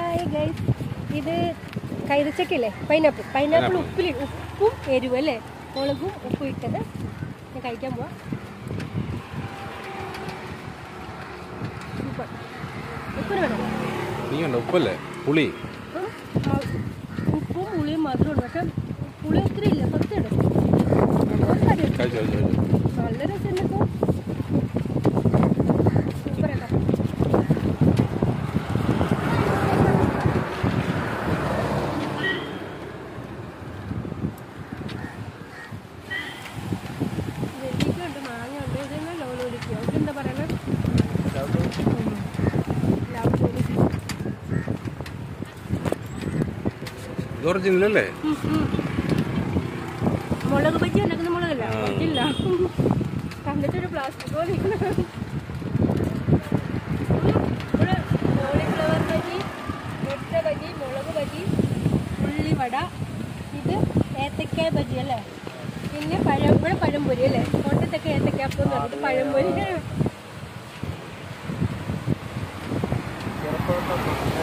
Hi guys ഇത് കൈതച്ചക്കല്ലേ pineapple pineapple ഉപ്പിൽ ഉപ്പും എരിവും അല്ലേ മുളകും ഉപ്പും ഇട്ടത് ഞാൻ കഴിക്കാൻ പോവാം സൂപ്പർ ഉപ്പിന് വേണം നീ ഉണ്ടോ ഉപ്പല്ലേ പുളി ഉം, ആ, ഉപ്പും പുളിയും മാത്രമേ ഉള്ളൂ പക്ഷെ പുളി ഒത്തിരി ഇല്ല കുറച്ചേ ഇടും കഴിച്ചു കഴിച്ചു കഴിച്ചു നല്ല രസമുണ്ട് ഇപ്പോൾ സൂപ്പറാക്കാം നെല്ലിക്കയുണ്ട് മാങ്ങയുണ്ട് ഇതെന്നാ ലോലോലിക്കോ ഇതെന്താ പറയണത് ലൗലോലിക്ക ഇത് ഒറിജിനൽ അല്ലേ മുളക് ബജ്ജി ഉണ്ടാക്കുന്ന മുളകല്ല ആ. ബജ്ജില്ല കണ്ടിട്ടൊരു പ്ലാസ്റ്റിക് പോലെ ഇരിക്കുന്നു. ഇവിടെ കോളിഫ്ലവർ ബജി മുട്ട ബജി മുളക് ബജി ഉള്ളിവട ഇത് ഏത്തക്കായ ബജി അല്ലേ പിന്നെ പഴം ഇവിടെ പഴംപൊരി അല്ലേ കോട്ടത്തൊക്കെ ഏത്തക്കാപ്പം എന്ന് പറഞ്ഞിട്ട് പഴംപൊരി